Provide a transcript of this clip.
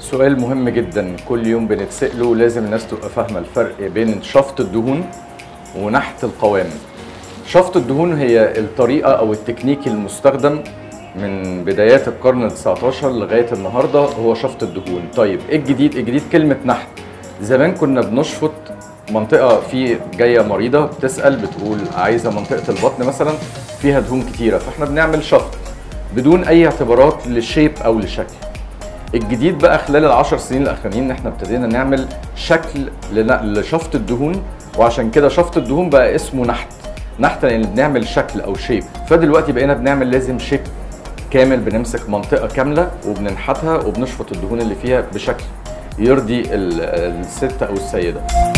سؤال مهم جدا كل يوم بنتسأله ولازم الناس تبقى فاهمة الفرق بين شفط الدهون ونحت القوام شفط الدهون هي الطريقة أو التكنيك المستخدم من بدايات القرن ال 19 لغاية النهاردة هو شفط الدهون طيب إيه الجديد؟ الجديد كلمة نحت زمان كنا بنشفط منطقة في جاية مريضة بتسأل بتقول عايزة منطقة البطن مثلا فيها دهون كتيرة فاحنا بنعمل شفط بدون أي اعتبارات للشيب أو للشكل الجديد بقى خلال العشر سنين الاخرانيين ان احنا ابتدينا نعمل شكل لن- لشفط الدهون وعشان كده شفط الدهون بقى اسمه نحت نحت لان بنعمل شكل او شيب فدلوقتي بقينا بنعمل لازم شيب كامل بنمسك منطقه كامله وبننحتها وبنشفط الدهون اللي فيها بشكل يرضي ال- الست او السيده